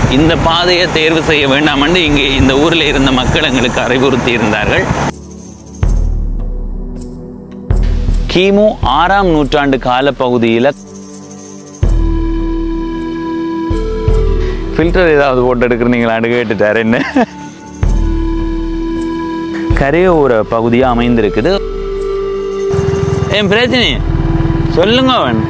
இந்த பாதையை தேர்வு செய்ய வேண்டாம் என்று இங்கே இந்த ஊரில் இருந்த மக்கள் எங்களுக்கு அறிவுறுத்தி இருந்தார்கள் கிமு ஆறாம் நூற்றாண்டு காலப்பகுதியில் ஃபில்டர் ஏதாவது போட்டு எடுக்கிறீங்களான்னு கேட்டுட்டார் என்ன கரையோர பகுதியாக அமைந்திருக்குது என் பிரச்சனை சொல்லுங்க அவன்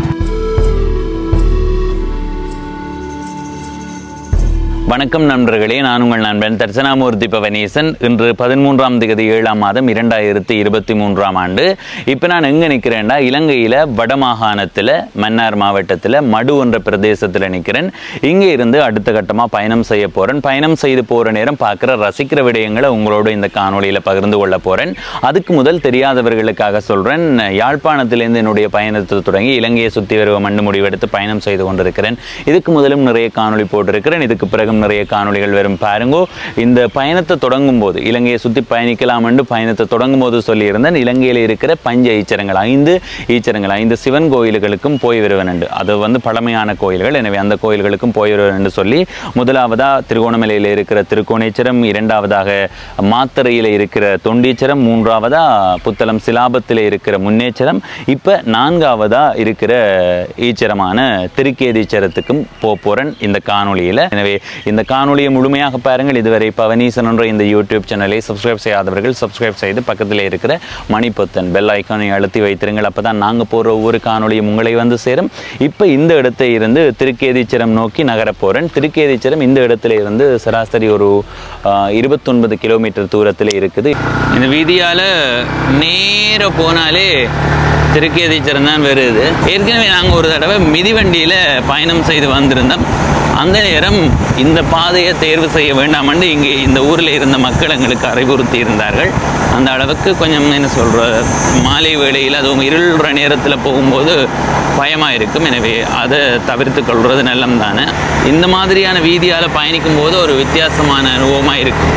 வணக்கம் நண்பர்களே நான் உங்கள் நண்பன் தர்சனாமூர்த்தி பவனீசன் இன்று பதிமூன்றாம் திகதி ஏழாம் மாதம் இரண்டாயிரத்தி இருபத்தி மூன்றாம் ஆண்டு இப்போ நான் எங்கே நிற்கிறேன்டா இலங்கையில் வடமாகாணத்தில் மன்னார் மாவட்டத்தில் மடு என்ற பிரதேசத்தில் நிற்கிறேன் இங்கே இருந்து அடுத்த கட்டமாக பயணம் செய்ய போகிறேன் பயணம் செய்து போகிற நேரம் பார்க்குற ரசிக்கிற விடயங்களை உங்களோட இந்த காணொளியில் பகிர்ந்து கொள்ள போகிறேன் அதுக்கு முதல் தெரியாதவர்களுக்காக சொல்கிறேன் யாழ்ப்பாணத்திலேருந்து என்னுடைய பயணத்தை தொடங்கி இலங்கையை சுற்றி வருவ மண்டு முடிவெடுத்து பயணம் செய்து கொண்டிருக்கிறேன் இதுக்கு முதலும் நிறைய காணொளி போட்டிருக்கிறேன் இதுக்கு பிறகும் நிறைய காணொளிகள் வரும் பாருங்கோ இந்த பயணத்தை தொடங்கும் போது இலங்கையை சுற்றி பயணிக்கலாம் என்று பயணத்தை தொடங்கும் போது சொல்லியிருந்தேன் இலங்கையில் இருக்கிற பஞ்ச ஈச்சரங்கள் ஐந்து ஈச்சரங்கள் ஐந்து சிவன் கோயில்களுக்கும் போய் வருவேன் என்று அது வந்து பழமையான கோயில்கள் எனவே அந்த கோயில்களுக்கும் போய் வருவேன் என்று சொல்லி முதலாவதாக திருகோணமலையில் இருக்கிற திருக்கோணேச்சரம் இரண்டாவதாக மாத்தறையில் இருக்கிற தொண்டீச்சரம் மூன்றாவதாக புத்தளம் சிலாபத்தில் இருக்கிற முன்னேச்சரம் இப்போ நான்காவதாக இருக்கிற ஈச்சரமான திருக்கேதீச்சரத்துக்கும் போக போகிறேன் இந்த காணொளியில் எனவே இந்த காணொளியை முழுமையாக பாருங்கள் இதுவரை பவனீசன் என்ற இந்த யூடியூப் சேனலை சப்ஸ்கிரைப் செய்யாதவர்கள் சப்ஸ்கிரைப் செய்து பக்கத்தில் இருக்கிற மணிப்பொத்தன் பெல் ஐக்கானை அழுத்தி வைத்திருங்கள் அப்போ தான் நாங்கள் போகிற ஒவ்வொரு காணொளியும் உங்களை வந்து சேரும் இப்போ இந்த இடத்தை இருந்து திருக்கேதீச்சரம் நோக்கி நகரப் போகிறேன் திருக்கேதீச்சரம் இந்த இடத்துல இருந்து சராசரி ஒரு இருபத்தொன்பது கிலோமீட்டர் தூரத்தில் இருக்குது இந்த வீதியால் நேர போனாலே திருக்கேதீச்சரம் தான் வருது ஏற்கனவே நாங்கள் ஒரு தடவை மிதிவண்டியில் பயணம் செய்து வந்திருந்தோம் அந்த நேரம் இந்த பாதையை தேர்வு செய்ய வேண்டாம் என்று இங்கே இந்த ஊரில் இருந்த மக்கள் எங்களுக்கு அறிவுறுத்தி இருந்தார்கள் அந்த அளவுக்கு கொஞ்சம் என்ன சொல்கிற மாலை வேளையில் அதுவும் இருள்ற நேரத்தில் போகும்போது பயமாக இருக்கும் எனவே அதை தவிர்த்து கொள்வது நல்லம் தானே இந்த மாதிரியான வீதியால் பயணிக்கும் போது ஒரு வித்தியாசமான அனுபவமாக இருக்கும்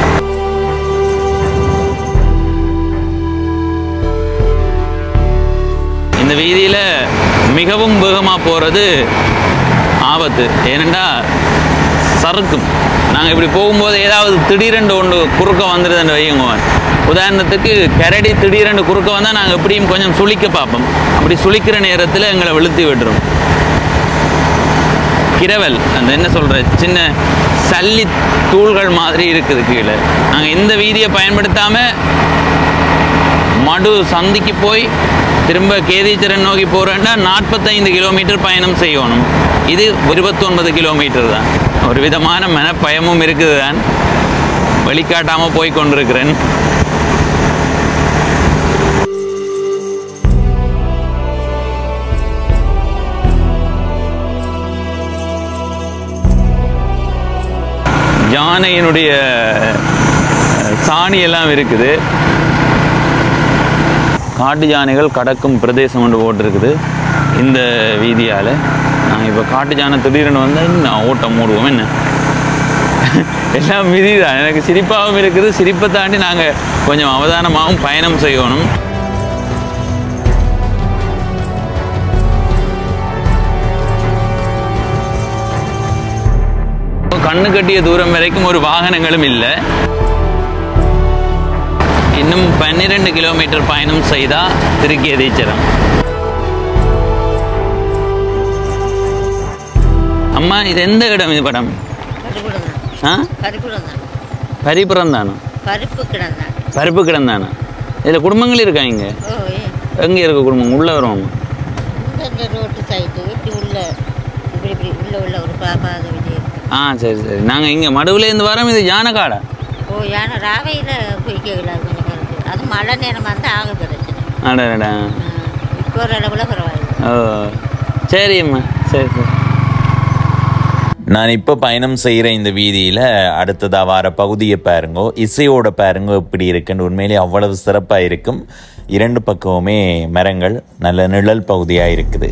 இந்த வீதியில் மிகவும் வேகமாக போகிறது ஆபத்து ஏனெண்டா சறுக்கும் நாங்கள் இப்படி போகும்போது ஏதாவது திடீரென்று ஒன்று குறுக்க வந்துடுதுன்னு வையுங்க உதாரணத்துக்கு கரடி திடீரென்று குறுக்க வந்தால் நாங்கள் எப்படியும் கொஞ்சம் சுளிக்க பார்ப்போம் அப்படி சுளிக்கிற நேரத்தில் எங்களை வெளுத்தி விட்டுரும் கிரவல் அந்த என்ன சொல்கிற சின்ன சல்லி தூள்கள் மாதிரி இருக்குது கீழே நாங்கள் இந்த வீதியை பயன்படுத்தாமல் மடு சந்திக்கு போய் திரும்ப கேதீச்சரன் நோக்கி போகிறேன்னா நாற்பத்தைந்து கிலோமீட்டர் பயணம் செய்யணும் இது இருபத்தொன்பது கிலோமீட்டர் தான் ஒரு விதமான மனப்பயமும் இருக்குது தான் வெளிக்காட்டாமல் போய் கொண்டிருக்கிறேன் யானையினுடைய சாணி எல்லாம் இருக்குது காட்டு யானைகள் கடக்கும் பிரதேசம் ஒன்று போட்டிருக்குது இந்த வீதியால் நாங்கள் இப்போ காட்டு யானை திடீர்னு வந்தால் இன்னும் ஓட்டம் மூடுவோம் என்ன எல்லாம் விதி தான் எனக்கு சிரிப்பாகவும் இருக்குது சிரிப்பை தாண்டி நாங்கள் கொஞ்சம் அவதானமாகவும் பயணம் செய்யணும் கண்ணு கட்டிய தூரம் வரைக்கும் ஒரு வாகனங்களும் இல்லை இன்னும் பன்னிரெண்டு கிலோமீட்டர் பயணம் செய்தால் திருக்கேதீச்சரம் அம்மா இது எந்த இடம் இது படம் பருப்புடன் ஆ பருப்புடன் தான் பரிபுரம் தானே பருப்பு கிடந்தான் பருப்பு கிடம் தானே இதில் குடும்பங்கள் இருக்கா இங்கே ஓ ஏ எங்கே இருக்க குடும்பம் உள்ளே வரும் இந்த இந்த ரோட்டு சைடு இப்படி உள்ள இப்படி இப்படி உள்ள உள்ள ஒரு பா பாதை விஜய் ஆ சரி சரி நாங்கள் இங்கே மடுவுலேருந்து வரோம் இது யானைக்காடா ஓ யானை ராவையில் குளிக்கக்கூடாது கொஞ்சம் கருத்து அது மழை நேரம் வந்து ஆக பிரச்சனை அடடா ஆ, இப்போ ஒரு அளவில் பரவாயில்ல ஓ சரி அம்மா சரி சரி நான் இப்போ பயணம் செய்கிற இந்த வீதியில் அடுத்ததாக வர பகுதியை பாருங்கோ இசையோட பாருங்கோ இப்படி இருக்குன்னு உண்மையிலே அவ்வளவு சிறப்பாக இருக்கும் இரண்டு பக்கமுமே மரங்கள் நல்ல நிழல் பகுதியாக இருக்குது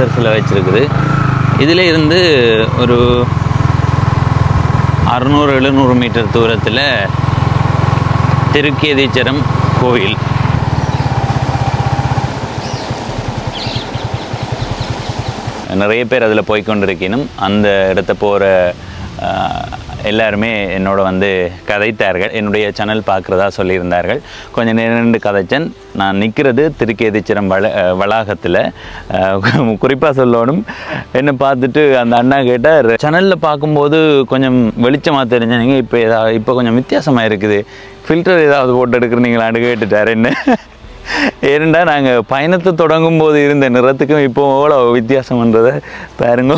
புத்தர் சிலை வச்சிருக்குது இதில் இருந்து ஒரு அறுநூறு எழுநூறு மீட்டர் தூரத்தில் திருக்கேதீச்சரம் கோயில் நிறைய பேர் அதில் போய்க்கொண்டிருக்கணும் அந்த இடத்த போகிற எல்லாருமே என்னோட வந்து கதைத்தார்கள் என்னுடைய சேனல் பார்க்குறதா சொல்லியிருந்தார்கள் கொஞ்சம் நேரண்டு கதைச்சன் நான் நிற்கிறது திருக்கேதீச்சரம் வள அஹ், வளாகத்தில் குறிப்பாக சொல்லணும் என்னை பார்த்துட்டு அந்த அண்ணா கேட்டார் சேனலில் பார்க்கும்போது கொஞ்சம் வெளிச்சமாக தெரிஞ்சீங்க இப்போ ஏதாவது இப்போ கொஞ்சம் வித்தியாசமாக இருக்குது ஃபில்டர் ஏதாவது போட்டு எடுக்கிறீங்களான்னு கேட்டுட்டார் என்ன ஏனெண்டா நாங்கள் பயணத்தை தொடங்கும் போது இருந்த நிறத்துக்கும் இப்போ எவ்வளோ வித்தியாசம்ன்றதை பாருங்க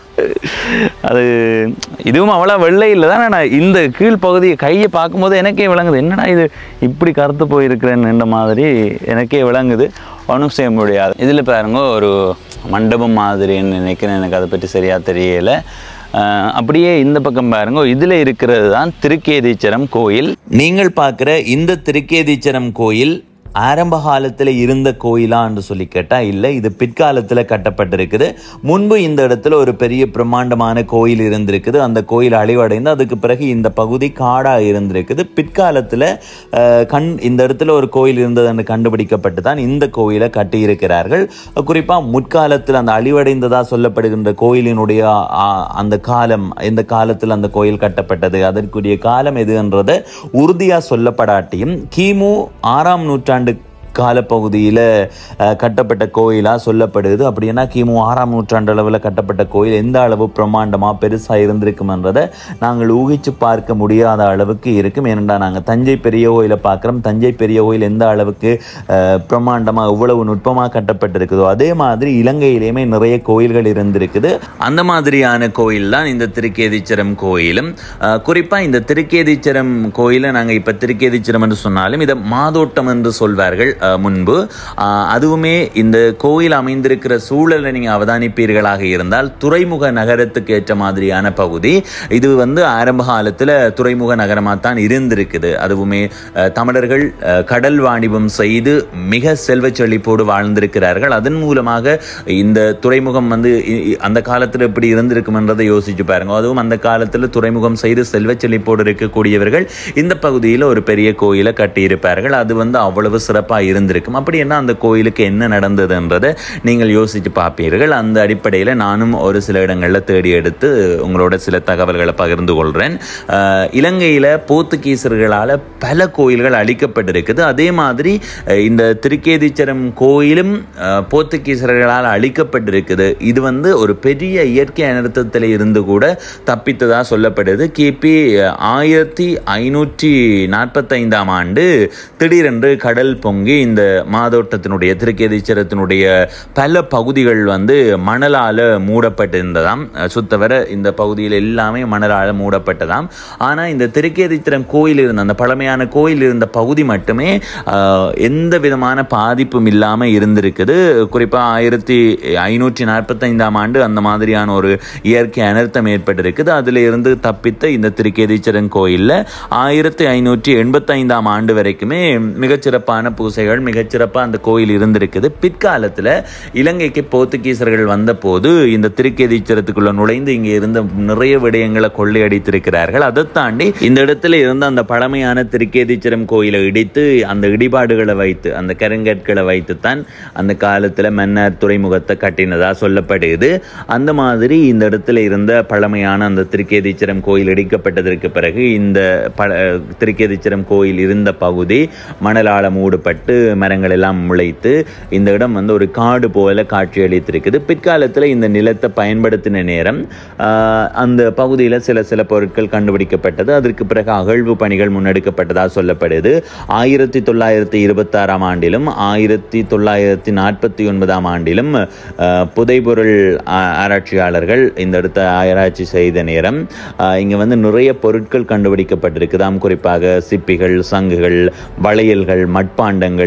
அது இதுவும் அவ்வளோ வெள்ளை இல்லை தான் நான் இந்த கீழ்ப்பகுதியை கையை பார்க்கும்போது எனக்கே விளங்குது என்னடா இது இப்படி கருத்து போயிருக்கிறேன்ன்ற மாதிரி எனக்கே விளங்குது ஒன்றும் செய்ய முடியாது இதில் பாருங்க ஒரு மண்டபம் மாதிரின்னு நினைக்கிறேன் எனக்கு அதை பற்றி சரியாக தெரியலை அஹ் அப்படியே இந்த பக்கம் பாருங்க இதில் இருக்கிறது தான் திருக்கேதீச்சரம் கோயில் நீங்கள் பார்க்குற இந்த திருக்கேதீச்சரம் கோயில் ஆரம்ப காலத்தில் இருந்த கோயிலா என்று சொல்லி கேட்டால் இல்லை இது பிற்காலத்தில் கட்டப்பட்டிருக்குது முன்பு இந்த இடத்துல ஒரு பெரிய பிரம்மாண்டமான கோயில் இருந்திருக்குது அந்த கோயில் அழிவடைந்து அதுக்கு பிறகு இந்த பகுதி காடாக இருந்திருக்குது பிற்காலத்தில் அஹ், கண் இந்த இடத்துல ஒரு கோயில் இருந்தது என்று கண்டுபிடிக்கப்பட்டு தான் இந்த கோயிலை கட்டியிருக்கிறார்கள் குறிப்பாக முற்காலத்தில் அந்த அழிவடைந்ததாக சொல்லப்படுகின்ற கோயிலினுடைய ஆ, அந்த காலம் எந்த காலத்தில் அந்த கோயில் கட்டப்பட்டது அதற்குரிய காலம் எதுன்றதை உறுதியாக சொல்லப்படாட்டியும் கிமு ஆறாம் நூற்றாண்டு காலப்பகுதியில் அஹ், கட்டப்பட்ட கோயிலாக சொல்லப்படுது அப்படின்னா கிமு ஆறாம் நூற்றாண்டு அளவில் கட்டப்பட்ட கோயில் எந்த அளவு பிரம்மாண்டமாக பெருசாக இருந்திருக்கும்ன்றதை நாங்கள் ஊகிச்சு பார்க்க முடியாத அளவுக்கு இருக்கும் ஏனென்றால் நாங்கள் தஞ்சை பெரிய கோயிலை பார்க்குறோம் தஞ்சை பெரிய கோயில் எந்த அளவுக்கு அஹ், பிரம்மாண்டமாக இவ்வளவு நுட்பமாக கட்டப்பட்டிருக்குதோ அதே மாதிரி இலங்கையிலேயுமே நிறைய கோயில்கள் இருந்திருக்குது அந்த மாதிரியான கோயில் தான் இந்த திருக்கேதீச்சரம் கோயிலும் குறிப்பாக இந்த திருக்கேதீச்சரம் கோயிலை நாங்கள் இப்போ திருக்கேதீச்சரம் என்று சொன்னாலும் இதை மாதோட்டம் என்று சொல்வார்கள் அஹ், முன்பு அஹ், அதுவுமே இந்த கோயில் அமைந்திருக்கிற சூழலை நீங்கள் அவதானிப்பீர்களாக இருந்தால் துறைமுக நகரத்துக்கு ஏற்ற மாதிரியான பகுதி இது வந்து ஆரம்ப காலத்தில் துறைமுக நகரமாக தான் இருந்திருக்குது அதுவுமே அஹ், தமிழர்கள் அஹ், கடல் வாணிபம் செய்து மிக செல்வச் செழிப்போடு வாழ்ந்திருக்கிறார்கள் அதன் மூலமாக இந்த துறைமுகம் வந்து இ- இ- அந்த காலத்தில் எப்படி இருந்திருக்கும்ன்றதை யோசிச்சு பாருங்க அதுவும் அந்த காலத்தில் துறைமுகம் செய்து செல்வச் செழிப்போடு இருக்கக்கூடியவர்கள் இந்த பகுதியில் ஒரு பெரிய கோயிலை கட்டியிருப்பார்கள் அது வந்து அவ்வளவு சிறப்பாக இருந்திருக்கும் அப்படி என்ன அந்த கோயிலுக்கு என்ன நடந்ததுன்றதை நீங்கள் யோசிச்சு பார்ப்பீர்கள் அந்த அடிப்படையில் நானும் ஒரு சில இடங்களில் தேடி எடுத்து உங்களோட சில தகவல்களை பகிர்ந்து கொள்கிறேன் அஹ், இலங்கையில் போர்த்துகீசர்களால் பல கோயில்கள் அழிக்கப்பட்டிருக்குது அதே மாதிரி அஹ், இந்த திருக்கேதீச்சரம் கோயிலும் அஹ், போர்த்துகீசர்களால் அழிக்கப்பட்டிருக்குது இது வந்து ஒரு பெரிய இயற்கை அனர்த்தத்தில் இருந்து கூட தப்பித்ததாக சொல்லப்படுது கிபி ஆயிரத்தி ஐநூற்றி நாற்பத்தைந்தாம் ஆண்டு திடீரென்று கடல் பொங்கி இந்த மாதோட்டத்தினுடைய திருக்கேதீச்சரத்தினுடைய பல பகுதிகள் வந்து மணலால் மூடப்பட்டிருந்ததாம் அஹ், சுத்தவரை இந்த பகுதியில் எல்லாமே மணலால் மூடப்பட்டதாம் ஆனால் இந்த திருக்கேதீச்சரம் கோயில் இருந்த அந்த பழமையான கோயில் இருந்த பகுதி மட்டுமே ஆஹ், எந்த விதமான பாதிப்பும் இல்லாமல் இருந்திருக்குது குறிப்பாக ஆயிரத்தி ஐநூற்றி நாற்பத்தைந்தாம் ஆண்டு அந்த மாதிரியான ஒரு இயற்கை அனர்த்தம் ஏற்பட்டிருக்குது அதில் இருந்து தப்பித்த இந்த திருக்கேதீச்சரன் கோயிலில் ஆயிரத்தி ஐநூற்றி எண்பத்தைந்தாம் ஆண்டு வரைக்குமே மிகச்சிறப்பான பூசைகள் மிகச்சிறப்பாக அந்த கோயில் இருந்திருக்குது பிற்காலத்தில் இலங்கைக்கு போர்த்துகீசர்கள் வந்தபோது இந்த திருக்கேதீச்சரத்துக்குள்ள நுழைந்து இங்கே இருந்த நிறைய விடயங்களை கொள்ளையடித்திருக்கிறார்கள் அதை தாண்டி இந்த இடத்துல இருந்த அந்த பழமையான திருக்கேதீச்சரம் கோயிலை இடித்து அந்த இடிபாடுகளை வைத்து அந்த கருங்கற்களை வைத்துத்தான் அந்த காலத்தில் மன்னர் துறைமுகத்தை கட்டினதா சொல்லப்படுது அந்த மாதிரி இந்த இடத்துல இருந்த பழமையான அந்த திருக்கேதீச்சரம் கோயில் இடிக்கப்பட்டதற்கு பிறகு இந்த ப திருக்கேதீச்சரம் கோயில் இருந்த பகுதி மணலால மூடப்பட்டு மரங்கள் எல்லாம் முளைத்து இந்த இடம் வந்து ஒரு காடு போல காட்சியளித்திருக்குது பிற்காலத்தில் இந்த நிலத்தை பயன்படுத்தின நேரம் ஆஹ், அந்த பகுதியில் சில சில பொருட்கள் கண்டுபிடிக்கப்பட்டது அதற்கு பிறகு அகழ்வு பணிகள் முன்னெடுக்கப்பட்டதாக சொல்லப்படுது ஆயிரத்தி தொள்ளாயிரத்தி இருபத்தாறாம் ஆண்டிலும் ஆயிரத்தி தொள்ளாயிரத்தி நாற்பத்தி ஒன்பதாம் ஆண்டிலும் ஆஹ், புதைபொருள் ஆ- ஆராய்ச்சியாளர்கள் இந்த இடத்த ஆராய்ச்சி செய்த நேரம் ஆஹ், இங்க வந்து நிறைய பொருட்கள் கண்டுபிடிக்கப்பட்டிருக்குதாம் குறிப்பாக சிப்பிகள் சங்குகள் வளையல்கள் மட்பாண்டங்கள்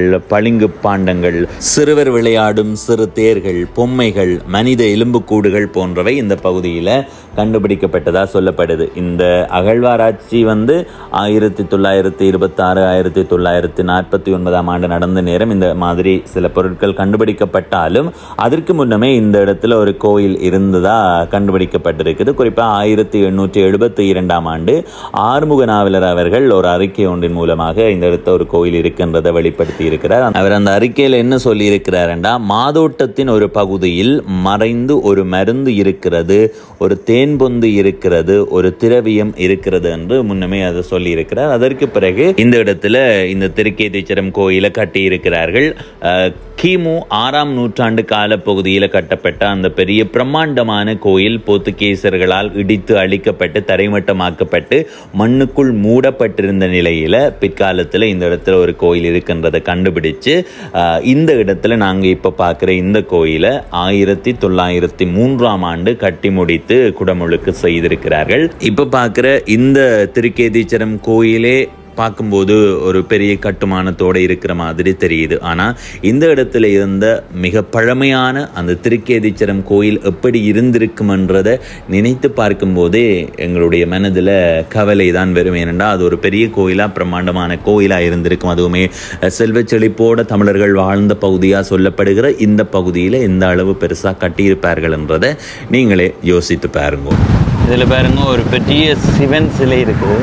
பாத்திரங்கள் பளிங்கு பாண்டங்கள் சிறுவர் விளையாடும் சிறு தேர்கள் பொம்மைகள் மனித எலும்புக்கூடுகள் போன்றவை இந்த பகுதியில் கண்டுபிடிக்கப்பட்டதா சொல்லப்படுது இந்த அகழ்வாராய்ச்சி வந்து ஆயிரத்தி தொள்ளாயிரத்தி இருபத்தாறு ஆயிரத்தி தொள்ளாயிரத்தி நாற்பத்தி ஒன்பதாம் ஆண்டு நடந்த நேரம் இந்த மாதிரி சில பொருட்கள் கண்டுபிடிக்கப்பட்டாலும் அதற்கு முன்னமே இந்த இடத்துல ஒரு கோயில் இருந்ததா கண்டுபிடிக்கப்பட்டிருக்குது குறிப்பாக ஆயிரத்தி எண்ணூற்றி எழுபத்தி இரண்டாம் ஆண்டு ஆறுமுக நாவலர் அவர்கள் ஒரு அறிக்கை ஒன்றின் மூலமாக இந்த இடத்துல ஒரு கோயில் இருக்கின்றதை வெளிப்படுத்தி இருக்கிறார் அவர் அந்த அறிக்கையில் என்ன சொல்லி இருக்கிறார்டா மாதோட்டத்தின் ஒரு பகுதியில் மறைந்து ஒரு மருந்து இருக்கிறது ஒரு தேன்பொந்து இருக்கிறது ஒரு திரவியம் இருக்கிறது என்று முன்னமே அதை சொல்லி இருக்கிறார் அதற்கு பிறகு இந்த இடத்துல இந்த திருக்கேதீச்சரம் கோயிலை கட்டி இருக்கிறார்கள் அஹ், கிமு ஆறாம் நூற்றாண்டு காலப்பகுதியில் கட்டப்பட்ட அந்த பெரிய பிரம்மாண்டமான கோயில் போர்த்துகீசர்களால் இடித்து அழிக்கப்பட்டு தரைமட்டமாக்கப்பட்டு மண்ணுக்குள் மூடப்பட்டிருந்த நிலையில பிற்காலத்தில் இந்த இடத்துல ஒரு கோயில் இருக்கின்றதை கண்டுபிடிச்சு அஹ், இந்த இடத்துல நாங்க இப்ப பார்க்குற இந்த கோயிலை ஆயிரத்தி தொள்ளாயிரத்தி மூன்றாம் ஆண்டு கட்டி முடித்து குடமுழுக்கு செய்திருக்கிறார்கள் இப்ப பார்க்குற இந்த திருக்கேதீச்சரம் கோயிலே பார்க்கும்போது ஒரு பெரிய கட்டுமானத்தோட இருக்கிற மாதிரி தெரியுது ஆனா இந்த இடத்துல இருந்த மிக பழமையான அந்த திருக்கேதீச்சரம் கோயில் எப்படி இருந்திருக்கும்ன்றதை நினைத்து பார்க்கும்போதே எங்களுடைய மனதில் கவலை தான் வரும் ஏனென்றால் அது ஒரு பெரிய கோயிலா பிரம்மாண்டமான கோயிலா இருந்திருக்கும் அதுவுமே அஹ், செல்வச் செழிப்போட தமிழர்கள் வாழ்ந்த பகுதியா சொல்லப்படுகிற இந்த பகுதியில எந்த அளவு பெருசா கட்டியிருப்பார்கள் என்றதை நீங்களே யோசித்து பாருங்க இதில் பாருங்க ஒரு பெரிய சிவன் சிலை இருக்குது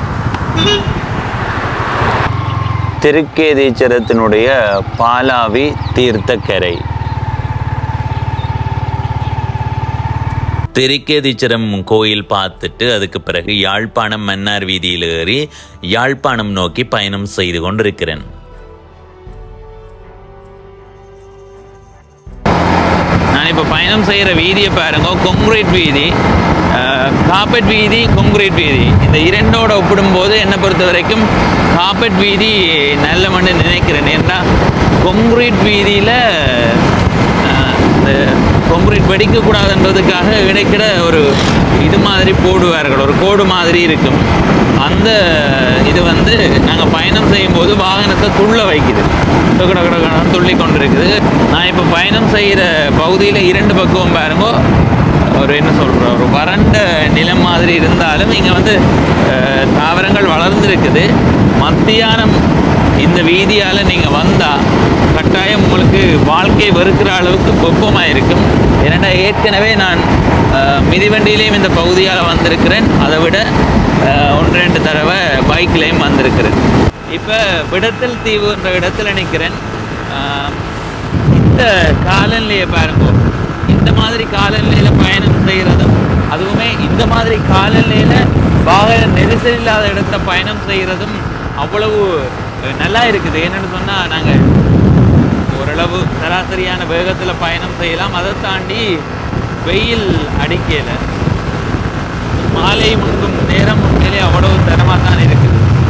திருக்கேதீச்சரத்தினுடைய பாலாவி தீர்த்தக்கரை திருக்கேதீச்சரம் கோயில் பார்த்துட்டு அதுக்கு பிறகு யாழ்ப்பாணம் மன்னார் வீதியில் ஏறி யாழ்ப்பாணம் நோக்கி பயணம் செய்து கொண்டிருக்கிறேன் நான் இப்போ பயணம் செய்கிற வீதியை பாருங்க கொங்க்ரீட் வீதி காப்பெட் வீதி கொங்க்ரீட் வீதி இந்த இரண்டோட ஒப்பிடும்போது என்னை பொறுத்த வரைக்கும் காப்பெட் வீதி நல்ல மண்ணு நினைக்கிறேன் ஏன்னா கொங்க்ரீட் வீதியில் இந்த கொங்க்ரீட் வெடிக்கக்கூடாதுன்றதுக்காக இடைக்கிட ஒரு இது மாதிரி போடுவார்கள் ஒரு கோடு மாதிரி இருக்கும் அந்த இது வந்து நாங்கள் பயணம் செய்யும்போது வாகனத்தை துள்ள வைக்குது டொக்கு டொக்கு டொக்குன்னு துள்ளி கொண்டிருக்குது நான் இப்போ பயணம் செய்கிற பகுதியில் இரண்டு பக்கமும் பாருங்க ஒரு என்ன சொல்கிறோம் ஒரு வறண்ட நிலம் மாதிரி இருந்தாலும் இங்கே வந்து அஹ், தாவரங்கள் வளர்ந்துருக்குது மத்தியானம் இந்த வீதியால் நீங்கள் வந்தால் கட்டாயம் உங்களுக்கு வாழ்க்கை வெறுக்கிற அளவுக்கு வெப்பமாக இருக்கும் ஏன்னா ஏற்கனவே நான் அஹ், மிதிவண்டியிலையும் இந்த பகுதியால் வந்திருக்கிறேன் அதை விட அஹ், ஒன்று ரெண்டு தடவை பைக்லேயும் வந்திருக்கிறேன் இப்போ விடத்தல் தீவுன்ற இடத்துல நிற்கிறேன் அஹ், இந்த காலநிலையை பாருங்க இந்த மாதிரி காலநிலையில் பயணம் செய்கிறதும் அதுவுமே இந்த மாதிரி காலநிலையில் வாகன நெரிசல் இல்லாத இடத்துல பயணம் செய்கிறதும் அவ்வளவு அஹ், நல்லா இருக்குது என்னென்னு சொன்னால் நாங்கள் ஓரளவு சராசரியான வேகத்தில் பயணம் செய்யலாம் அதை தாண்டி வெயில் அடிக்கல மாலை முன்கும் நேரம் உண்மையிலே அவ்வளவு தரமாக தான் இருக்குது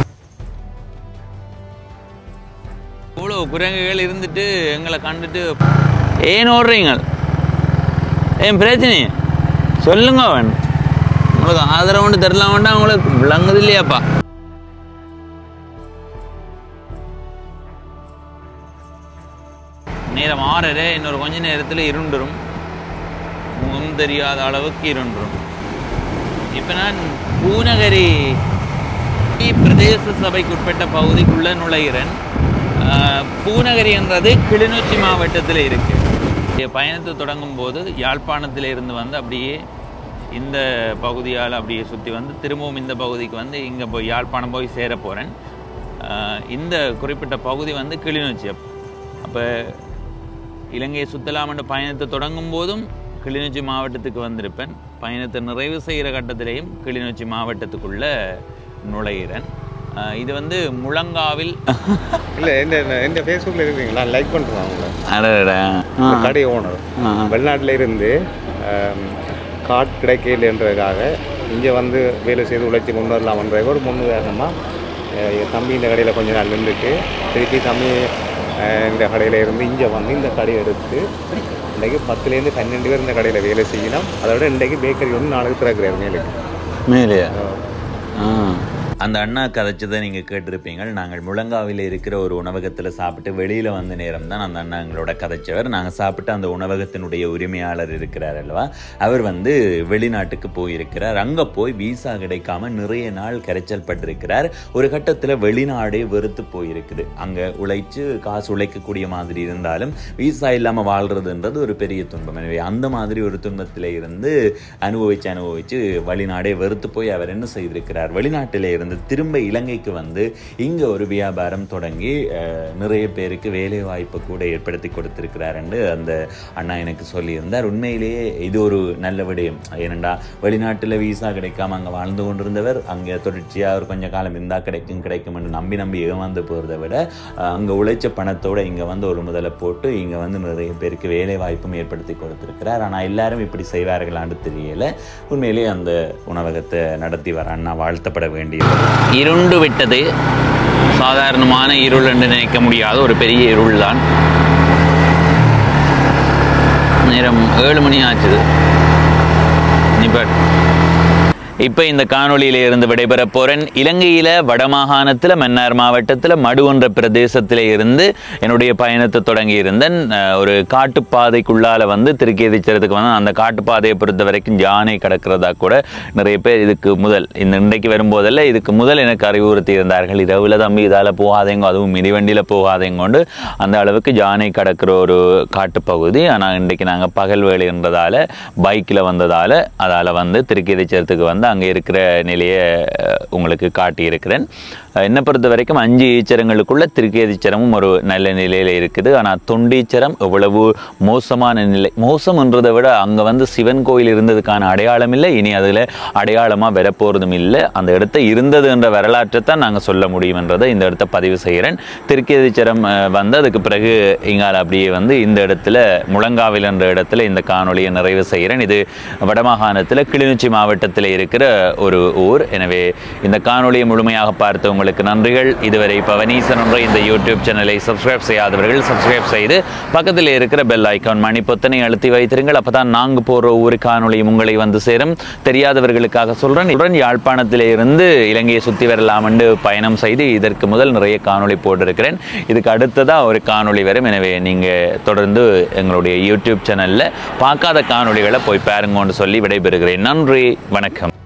இவ்வளோ குரங்குகள் இருந்துட்டு எங்களை கண்டுட்டு ஏன் ஓடுறீங்க ஏன் பிரச்சனை சொல்லுங்க அவன் உங்களுக்கு ஆதரவு ஒன்று தரலாம் வேண்டாம் உங்களுக்கு விளங்குது இல்லையாப்பா நேரம் ஆறரை இன்னொரு கொஞ்ச நேரத்தில் இருண்டுரும் முகம் தெரியாத அளவுக்கு இருண்டுரும் இப்போ நான் பூநகரி பிரதேச சபைக்கு உட்பட்ட பகுதிக்குள்ள நுழைகிறேன் ஆஹ், பூநகரி என்றது கிளிநொச்சி மாவட்டத்தில் இருக்கு என் பயணத்தை தொடங்கும் போது யாழ்ப்பாணத்தில் இருந்து வந்து அப்படியே இந்த பகுதியால் அப்படியே சுற்றி வந்து திரும்பவும் இந்த பகுதிக்கு வந்து இங்கே போய் யாழ்ப்பாணம் போய் சேர போகிறேன் இந்த குறிப்பிட்ட பகுதி வந்து கிளிநொச்சி அப்போ இலங்கையை சுத்தலாம் என்ற பயணத்தை தொடங்கும் போதும் கிளிநொச்சி மாவட்டத்துக்கு வந்திருப்பேன் பயணத்தை நிறைவு செய்கிற கட்டத்திலேயும் கிளிநொச்சி மாவட்டத்துக்குள்ள நுழைகிறேன் ஆஹ் இது வந்து முழங்காவில் இல்லை இந்த இந்த ஃபேஸ்புக்கில் இருக்கீங்களா லைக் பண்ணுறேன் அவங்கள அடடா. இந்த கடை ஓனர் ஆ. வெளிநாட்டில் இருந்து காட் கிடைக்கலன்றதுக்காக இங்கே வந்து வேலை செய்து உழைச்சி கொண்டு வரலாம்ன்ற ஒரு முன்னுதாரணமாக தம்பி இந்த கடையில் கொஞ்ச நாள் நின்றுட்டு திருப்பி தம்பி அஹ், இந்த கடையில் இருந்து இங்கே வந்து இந்த கடையை எடுத்து இன்றைக்கு பத்துலேருந்து பன்னெண்டு பேர் இந்த கடையில் வேலை செய்யலாம் அதோட இன்றைக்கு பேக்கரி ஒன்று நாளைக்கு திறக்கிறார் மேலுக்கு மேலையா ஆ அந்த அண்ணா கதைச்சதை நீங்கள் கேட்டிருப்பீங்க நாங்கள் முழங்காவில் இருக்கிற ஒரு உணவகத்தில் சாப்பிட்டு வெளியில் வந்த நேரம் தான் அந்த அண்ணா எங்களோட கதைச்சவர் நாங்கள் சாப்பிட்டு அந்த உணவகத்தினுடைய உரிமையாளர் இருக்கிறார் அல்லவா அவர் வந்து வெளிநாட்டுக்கு போயிருக்கிறார் அங்கே போய் வீசா கிடைக்காம நிறைய நாள் கரைச்சல் பட்டிருக்கிறார் ஒரு கட்டத்தில் வெளிநாடே வெறுத்து போயிருக்குது அங்கே உழைச்சு காசு உழைக்கக்கூடிய மாதிரி இருந்தாலும் வீசா இல்லாமல் வாழ்றதுன்றது ஒரு பெரிய துன்பம் எனவே அந்த மாதிரி ஒரு துன்பத்தில் இருந்து அனுபவிச்சு அனுபவிச்சு வெளிநாடே வெறுத்து போய் அவர் என்ன செய்திருக்கிறார் வெளிநாட்டிலே இருந்து திரும்ப இலங்கைக்கு வந்து இங்கே ஒரு வியாபாரம் தொடங்கி அஹ், நிறைய பேருக்கு வேலை வாய்ப்பு கூட ஏற்படுத்தி கொடுத்திருக்கிறார் என்று அந்த அண்ணா எனக்கு சொல்லியிருந்தார் உண்மையிலேயே இது ஒரு நல்ல விடயம் ஏனெண்டா வெளிநாட்டில் வீசா கிடைக்காம அங்கே வாழ்ந்து கொண்டிருந்தவர் அங்கே தொடர்ச்சியாக ஒரு கொஞ்ச காலம் இருந்தால் கிடைக்கும் கிடைக்கும் என்று நம்பி நம்பி ஏமாந்து போகிறத விட அங்கே உழைச்ச பணத்தோட இங்கே வந்து ஒரு முதலை போட்டு இங்கே வந்து நிறைய பேருக்கு வேலை வாய்ப்பும் ஏற்படுத்தி கொடுத்திருக்கிறார் ஆனால் எல்லாரும் இப்படி செய்வார்களான்னு தெரியல உண்மையிலேயே அந்த உணவகத்தை நடத்தி வர அண்ணா வாழ்த்தப்பட வேண்டியது இருண்டு விட்டது சாதாரணமான இருள் என்று நினைக்க முடியாத ஒரு பெரிய இருள் தான் நேரம் ஏழு மணி ஆச்சுது நிபட் இப்போ இந்த காணொளியில இருந்து விடைபெற போறேன் இலங்கையில வடமாகாணத்தில் மன்னார் மாவட்டத்தில் மடுவன்ற பிரதேசத்தில் இருந்து என்னுடைய பயணத்தை தொடங்கி இருந்தேன் அஹ், ஒரு காட்டுப்பாதைக்குள்ளால வந்து திருக்கேதிச்சரத்துக்கு வந்து அந்த காட்டுப்பாதையை பொறுத்த வரைக்கும் யானை கிடக்கிறதா கூட நிறைய பேர் இதுக்கு முதல் இந்த இன்றைக்கு வரும்போதெல்லாம் இதுக்கு முதல் எனக்கு அறிவுறுத்தி இருந்தார்கள் இரவுல தம்பி இதால போகாதேங்க அதுவும் மிதிவண்டியில போகாதேங்கொண்டு அந்த அளவுக்கு யானை கிடக்கிற ஒரு காட்டுப்பகுதி ஆனால் இன்றைக்கு நாங்கள் பகல் வேலைன்றதால பைக்கில் வந்ததால் அதால் வந்து திருக்கேதிச்சரத்துக்கு வந்து அங்கே இருக்கிற நிலையை அஹ், உங்களுக்கு காட்டியிருக்கிறேன் அஹ், என்னை பொறுத்த வரைக்கும் அஞ்சு ஈச்சரங்களுக்குள்ள திருக்கேதிச்சரமும் ஒரு நல்ல நிலையில் இருக்குது ஆனால் தொண்டீச்சரம் எவ்வளவு மோசமான நிலை மோசம்ன்றதை விட அங்கே வந்து சிவன் கோயில் இருந்ததுக்கான அடையாளம் இல்லை இனி அதில் அடையாளமாக வரப்போகிறதும் இல்லை அந்த இடத்த இருந்தது என்ற வரலாற்றை தான் நாங்கள் சொல்ல முடியும்ன்றதை இந்த இடத்த பதிவு செய்கிறேன் திருக்கேதிச்சரம் அஹ், வந்து அதுக்கு பிறகு இங்கால அப்படியே வந்து இந்த இடத்துல முழங்காவில் என்ற இடத்துல இந்த காணொளியை நிறைவு செய்கிறேன் இது வடமாகாணத்தில் கிளிநொச்சி மாவட்டத்தில் இருக்கிற ஒரு ஊர் எனவே இந்த காணொளியை முழுமையாக பார்த்த உங்களுக்கு நன்றிகள் இதுவரை பவனீசன் என்ற இந்த யூடியூப் சேனலை சப்ஸ்கிரைப் செய்யாதவர்கள் சப்ஸ்கிரைப் செய்து பக்கத்தில் இருக்கிற பெல் ஐக்கான் மணி பொத்தனை அழுத்தி வைத்திருங்கள் அப்பதான் நாங்க போற ஒவ்வொரு காணொளியும் உங்களை வந்து சேரும் தெரியாதவர்களுக்காக சொல்றேன் உடன் யாழ்ப்பாணத்திலே இருந்து இலங்கையை சுற்றி வரலாம் என்று பயணம் செய்து இதற்கு முதல் நிறைய காணொளி போட்டிருக்கிறேன் இதுக்கு அடுத்ததா ஒரு காணொளி வரும் எனவே நீங்க தொடர்ந்து எங்களுடைய யூடியூப் சேனல்ல பார்க்காத காணொளிகளை போய் பாருங்கன்னு சொல்லி விடைபெறுகிறேன் நன்றி வணக்கம்